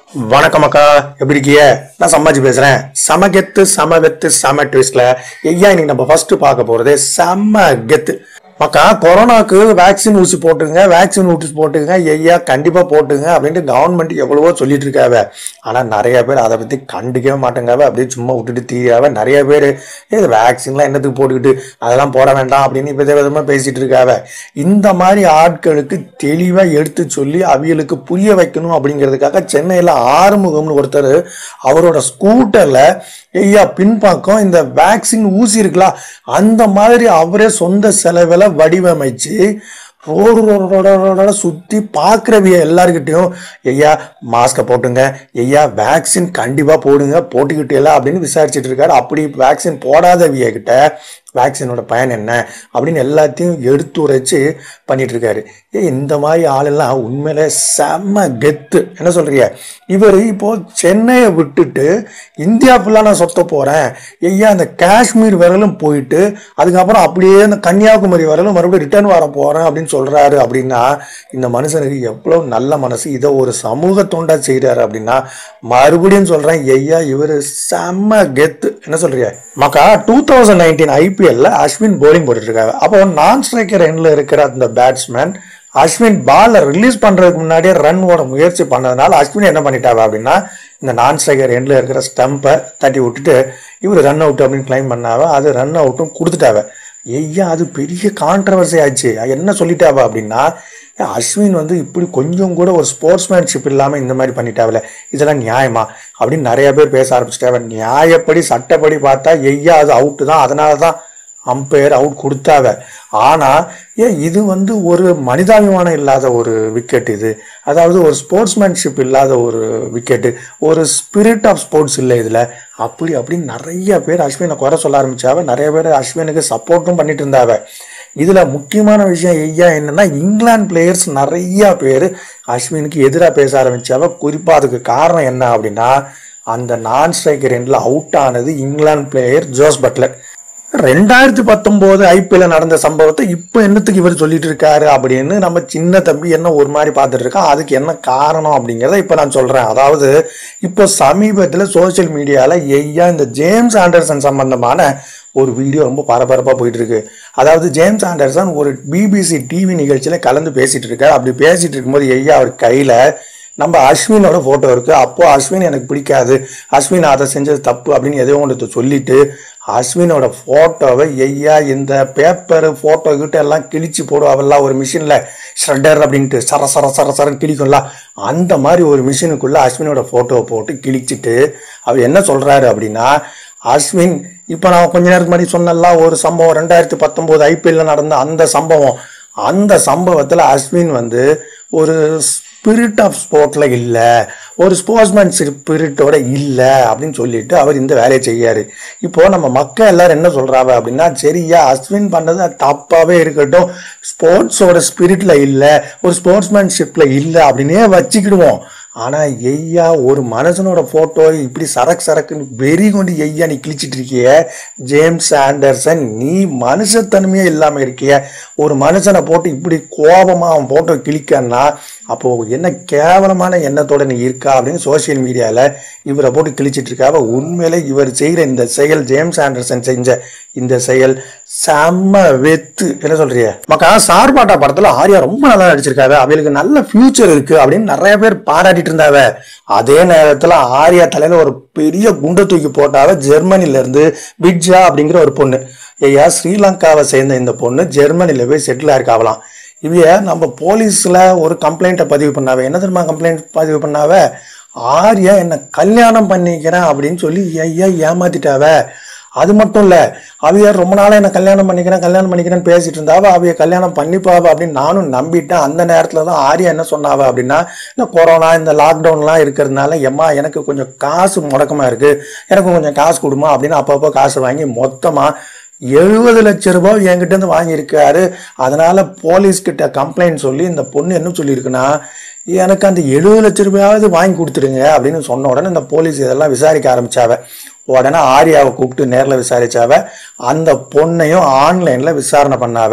வணக்கம் அக்கா எப்படி இருக்கீங்க நான் சம்மாஜி பேசுறேன் செம கெத்து செம வெத்து செம ட்விஸ்ட்ல ஐயா இன்னைக்கு நம்ம ஃபர்ஸ்ட் பார்க்க போறது செம கெத்து மக்கா கொரோனாக்கு வேக்சின் ஊசி போட்டுங்க வேக்சின் ஊசி போட்டுங்க ஐயா கண்டிப்பா போட்டுங்க அப்படின்ட்டு கவர்மெண்ட் எவ்வளவோ சொல்லிட்டு இருக்காவ ஆனா நிறைய பேர் அதை பத்தி கண்டுக்கவே மாட்டேங்காவ அப்படியே சும்மா விட்டுட்டு தீயாவ நிறைய பேர் இது வேக்சின்லாம் என்னத்துக்கு போட்டுக்கிட்டு அதெல்லாம் போட வேண்டாம் அப்படின்னு வித விதமா பேசிட்டு இருக்காவ இந்த மாதிரி ஆட்களுக்கு தெளிவா எடுத்து சொல்லி அவியலுக்கு புரிய வைக்கணும் அப்படிங்கிறதுக்காக சென்னையில ஆறுமுகம்னு ஒருத்தர் அவரோட ஸ்கூட்டர்ல ஐயா பின்பக்கம் இந்த வேக்சின் ஊசி இருக்குல்ல அந்த மாதிரி அவரே சொந்த செலவில் வடிவமைச்சு ரோடு ரோடோட சுத்தி பார்க்குறவிய எல்லாருக்கிட்டையும் ஐயா மாஸ்கை போட்டுங்க ஐயா வேக்சின் கண்டிப்பா போடுங்க போட்டுக்கிட்டு எல்லாம் அப்படின்னு விசாரிச்சுட்டு இருக்காரு அப்படி வேக்சின் போடாதவிய கிட்ட வேக்சினோட பயன் என்ன அப்படின்னு எல்லாத்தையும் எடுத்துரைச்சு பண்ணிட்டு இருக்காரு ஏ இந்த மாதிரி ஆளெல்லாம் உண்மையிலே செம்ம கெத்து என்ன சொல்றீங்க இவர் இப்போ சென்னையை விட்டுட்டு இந்தியா ஃபுல்லாக நான் சொத்த போறேன் ஐயா அந்த காஷ்மீர் வரலும் போயிட்டு அதுக்கப்புறம் அப்படியே இந்த கன்னியாகுமரி வரலும் மறுபடியும் ரிட்டர்ன் வர போறேன் அப்படின்னு சொல்றாரு அப்படின்னா இந்த மனுஷனுக்கு எவ்வளவு நல்ல மனசு இதை ஒரு சமூக தொண்டா செய்றாரு அப்படின்னா மறுபடியும் சொல்றேன் ஐயா இவர் செம்ம கெத்து என்ன சொல்றீங்க மக்கா டூ தௌசண்ட் நைன்டீன் ஐபிஎல்ல அஸ்வின் போலிங் போட்டுட்டு இருக்காங்க அப்போ நான் ஸ்ட்ரைக்கர் எண்ட்ல இருக்கிற அந்த பேட்ஸ்மேன் அஸ்வின் பாலை ரிலீஸ் பண்றதுக்கு முன்னாடியே ரன் ஓட முயற்சி பண்ணதுனால அஸ்வின் என்ன பண்ணிட்டாவா அப்படின்னா இந்த நான் ஸ்ட்ரைக்கர் எண்ட்ல இருக்கிற ஸ்டம்பை தட்டி விட்டுட்டு இவர் ரன் அவுட் அப்படின்னு கிளைம் பண்ணாவ அது ரன் அவுட்டும் கொடுத்துட்டாவ ஐயா அது பெரிய கான்ட்ரவர்சி ஆச்சு என்ன சொல்லிட்டாவா அப்படின்னா ஏன் அஸ்வின் வந்து இப்படி கொஞ்சம் கூட ஒரு ஸ்போர்ட்ஸ்மேன்ஷிப் இல்லாமல் இந்த மாதிரி பண்ணிட்டாவில இதெல்லாம் நியாயமா அப்படின்னு நிறைய பேர் பேச ஆரம்பிச்சிட்டாவ நியாயப்படி சட்டப்படி பார்த்தா ஐயா அது அவுட்டு தான் அதனால தான் அம்பையர் அவுட் கொடுத்தாவ ஆனா ஏன் இது வந்து ஒரு மனிதாபிமானம் இல்லாத ஒரு விக்கெட் இது அதாவது ஒரு ஸ்போர்ட்ஸ்மேன்ஷிப் இல்லாத ஒரு விக்கெட்டு ஒரு ஸ்பிரிட் ஆஃப் ஸ்போர்ட்ஸ் இல்லை இதுல அப்படி அப்படின்னு நிறைய பேர் அஸ்வினை குறை சொல்ல ஆரம்பிச்சாவ நிறைய பேர் அஸ்வினுக்கு சப்போர்ட்டும் பண்ணிட்டு இருந்தாவ இதுல முக்கியமான விஷயம் ஐயா என்னன்னா இங்கிலாந்து பிளேயர்ஸ் நிறைய பேர் அஸ்வினுக்கு எதிராக பேச ஆரம்பிச்சாவ குறிப்பா அதுக்கு காரணம் என்ன அப்படின்னா அந்த நான் ஸ்ட்ரைக்கர் எண்ட்ல அவுட் ஆனது இங்கிலாந்து பிளேயர் ஜோஸ் பட்லர் ரெண்டாயிரத்தி பத்தொன்பது ஐபிஎல்ல நடந்த சம்பவத்தை இப்போ என்னத்துக்கு இவர் சொல்லிட்டு இருக்காரு அப்படின்னு நம்ம சின்ன தம்பி என்ன ஒரு மாதிரி பார்த்துட்டு இருக்கோம் அதுக்கு என்ன காரணம் அப்படிங்கிறத இப்போ நான் சொல்றேன் அதாவது இப்போ சமீபத்தில் சோசியல் மீடியால ஐயா இந்த ஜேம்ஸ் ஆண்டர்சன் சம்பந்தமான ஒரு வீடியோ ரொம்ப பரபரப்பாக போயிட்டு இருக்கு அதாவது ஜேம்ஸ் ஆண்டர்சன் ஒரு பிபிசி டிவி நிகழ்ச்சியில கலந்து பேசிட்டு இருக்காரு அப்படி பேசிட்டு இருக்கும்போது ஐயா அவர் கையில நம்ம அஸ்வினோட போட்டோ இருக்கு அப்போ அஸ்வின் எனக்கு பிடிக்காது அஸ்வின் அதை செஞ்சது தப்பு அப்படின்னு எதையோ ஒன்று சொல்லிட்டு அஸ்வினோட போட்டோவை ஐயா இந்த பேப்பர் போட்டோ கிட்ட எல்லாம் கிழிச்சு போடுவாவெல்லாம் ஒரு மிஷின்ல ஷ்ரெட்டர் அப்படின்ட்டு சர சர சர சரன்னு கிழிக்கும்ல அந்த மாதிரி ஒரு மிஷினுக்குள்ள அஸ்வினோட போட்டோவை போட்டு கிழிச்சிட்டு அவர் என்ன சொல்றாரு அப்படின்னா அஸ்வின் இப்போ நான் கொஞ்ச நேரத்துக்கு முன்னாடி சொன்னல ஒரு சம்பவம் ரெண்டாயிரத்தி பத்தொன்பது ஐபிஎல்ல நடந்த அந்த சம்பவம் அந்த சம்பவத்தில் அஸ்வின் வந்து ஒரு ஸ்பிரிட் ஆஃப் ஸ்போர்ட்ல இல்லை ஒரு ஸ்போர்ட்ஸ்மேன் ஸ்பிரிட்டோட இல்லை அப்படின்னு சொல்லிட்டு அவர் இந்த வேலையை செய்யாரு இப்போ நம்ம மக்கள் எல்லாரும் என்ன சொல்றாங்க அப்படின்னா சரியா அஸ்வின் பண்ணது அது தப்பாவே இருக்கட்டும் ஸ்போர்ட்ஸோட ஸ்பிரிட்ல இல்லை ஒரு ஸ்போர்ட்ஸ்மேன்ஷிப்ல இல்லை அப்படின்னே வச்சுக்கிடுவோம் ஆனா எய்யா ஒரு மனுஷனோட போட்டோ இப்படி சரக்கு சரக்குன்னு வெறி கொண்டு எய்யா நீ கிழிச்சிட்டு இருக்கிய ஜேம்ஸ் ஆண்டர்சன் நீ மனுஷத்தன்மையே இல்லாம இருக்கிய ஒரு மனுஷனை போட்டு இப்படி கோபமா அவன் போட்டோ கிழிக்கன்னா அப்போ என்ன கேவலமான எண்ணத்தோட நீ இருக்கா அப்படின்னு சோசியல் மீடியால இவரை போட்டு கிழிச்சிட்டு இருக்காவ உண்மையிலே இவர் செய்யற இந்த செயல் ஜேம்ஸ் ஆண்டர்சன் செஞ்ச இந்த செயல் செம்ம வெத்து என்ன சொல்றிய மக்கா சார்பாட்டா படத்துல ஆர்யா ரொம்ப நல்லா நடிச்சிருக்காவ அவளுக்கு நல்ல ஃபியூச்சர் இருக்கு அப்படின்னு நிறைய பேர் பாராட்டிட்டு இருந்தாவ அதே நேரத்துல ஆர்யா தலையில ஒரு பெரிய குண்டை தூக்கி போட்டாவ ஜெர்மனில இருந்து பிட்ஜா அப்படிங்கிற ஒரு பொண்ணு ஐயா ஸ்ரீலங்காவை சேர்ந்த இந்த பொண்ணு ஜெர்மனில போய் செட்டில் ஆயிருக்காவலாம் இவைய நம்ம போலீஸ்ல ஒரு கம்ப்ளைண்ட்டை பதிவு பண்ணாவ என்ன தெரியுமா கம்ப்ளைண்ட் பதிவு பண்ணாவ ஆர்யா என்ன கல்யாணம் பண்ணிக்கிறேன் அப்படின்னு சொல்லி ஐயா ஏமாத்திட்டாவ அது மட்டும் இல்ல அவைய ரொம்ப நாளா என்ன கல்யாணம் பண்ணிக்கிறேன் கல்யாணம் பண்ணிக்கிறேன்னு பேசிட்டு இருந்தாவ அவைய கல்யாணம் பண்ணிப்பாவ அப்படின்னு நானும் நம்பிட்டேன் அந்த நேரத்துல தான் ஆர்யா என்ன சொன்னாவ அப்படின்னா இந்த கொரோனா இந்த லாக்டவுன்லாம் இருக்கிறதுனால எம்மா எனக்கு கொஞ்சம் காசு முடக்கமா இருக்கு எனக்கு கொஞ்சம் காசு கொடுமா அப்படின்னு அப்பப்போ காசு வாங்கி மொத்தமா எழுபது லட்ச ரூபாய் என்கிட்ட இருந்து வாங்கியிருக்காரு அதனால போலீஸ் கிட்ட கம்ப்ளைண்ட் சொல்லி இந்த பொண்ணு என்ன சொல்லியிருக்குன்னா எனக்கு அந்த எழுபது லட்ச ரூபாயாவது வாங்கி கொடுத்துருங்க அப்படின்னு சொன்ன உடனே இந்த போலீஸ் இதெல்லாம் விசாரிக்க ஆரம்பிச்சாவ உடனே ஆர்யாவை கூப்பிட்டு நேரில் விசாரிச்சாவ அந்த பொண்ணையும் ஆன்லைனில் விசாரணை பண்ணாவ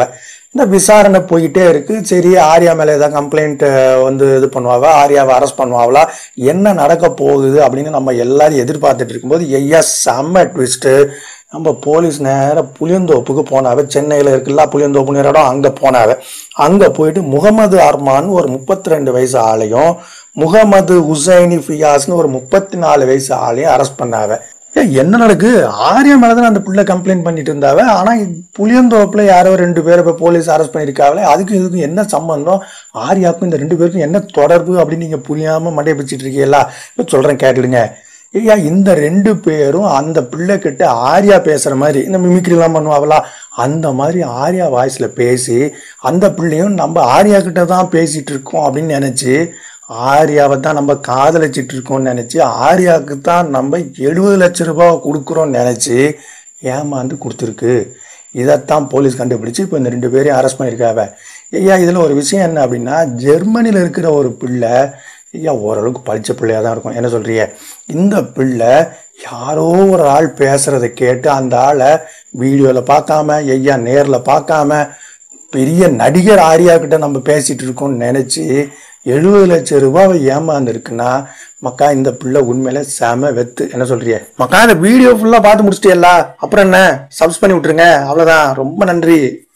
இந்த விசாரணை போயிட்டே இருக்கு சரி ஆர்யா மேல ஏதாவது கம்ப்ளைண்ட் வந்து இது பண்ணுவாவா ஆர்யாவை அரெஸ்ட் பண்ணுவாங்களா என்ன நடக்க போகுது அப்படின்னு நம்ம எல்லாரும் எதிர்பார்த்துட்டு இருக்கும்போது ஐயா செம்ம ட்விஸ்ட்டு நம்ம போலீஸ் நேரா புளியந்தோப்புக்கு போனாவ சென்னையில் இருக்குல்ல புளியந்தோப்புன்னு ஒரு இடம் அங்கே போனாவ அங்கே போயிட்டு முகமது அர்மான் ஒரு முப்பத்தி ரெண்டு வயசு ஆளையும் முகமது உசைனி ஃபியாஸ்னு ஒரு முப்பத்தி நாலு வயசு ஆளையும் அரெஸ்ட் பண்ணாவ ஏய், என்ன நடக்கு ஆர்யா மேல தான் அந்த பிள்ளை கம்ப்ளைண்ட் பண்ணிட்டு இருந்தாவ ஆனா புளியந்தோப்புல யாரோ ரெண்டு பேரை இப்ப போலீஸ் அரெஸ்ட் பண்ணிருக்காங்களே அதுக்கும் இதுக்கும் என்ன சம்பந்தம் ஆர்யாவுக்கும் இந்த ரெண்டு பேருக்கும் என்ன தொடர்பு அப்படின்னு நீங்க புரியாம மண்டைய பிடிச்சிட்டு இருக்கீங்களா இப்ப சொல்றேன் கேட்டுடுங்க ஐயா இந்த ரெண்டு பேரும் அந்த பிள்ளை கிட்ட ஆர்யா பேசுற மாதிரி இந்த மிமிக்ரி எல்லாம் பண்ணுவாங்களா அந்த மாதிரி ஆர்யா வாய்ஸ்ல பேசி அந்த பிள்ளையும் நம்ம ஆர்யா கிட்ட தான் பேசிட்டு இருக்கோம் அப்படின்னு நினைச்சு ஆர்யாவை தான் நம்ம காதலிச்சிட்டு இருக்கோம்னு நினைச்சு ஆர்யாவுக்கு தான் நம்ம எழுபது லட்ச ரூபாய் கொடுக்குறோம்னு நினைச்சு ஏமாந்து கொடுத்துருக்கு இதைத்தான் போலீஸ் கண்டுபிடிச்சு இப்போ இந்த ரெண்டு பேரையும் அரெஸ்ட் பண்ணியிருக்காவ ஐயா இதில் ஒரு விஷயம் என்ன அப்படின்னா ஜெர்மனியில் இருக்கிற ஒரு பிள்ளை ஐயா ஓரளவுக்கு படித்த பிள்ளையாக தான் இருக்கும் என்ன சொல்றிய இந்த பிள்ளை யாரோ ஒரு ஆள் பேசுறதை கேட்டு அந்த ஆளை வீடியோவில் பார்க்காம ஐயா நேரில் பார்க்காம பெரிய நடிகர் ஆர்யா கிட்ட நம்ம பேசிட்டு இருக்கோம்னு நினைச்சு எழுபது லட்சம் ரூபாவை ஏமாந்து இருக்குன்னா மக்கா இந்த பிள்ளை உண்மையில செம வெத்து என்ன சொல்றிய மக்கா இந்த வீடியோ ஃபுல்லா பார்த்து முடிச்சிட்டியல்ல அப்புறம் என்ன சப்ஸ் பண்ணி விட்டுருங்க அவ்வளவுதான் ரொம்ப நன்றி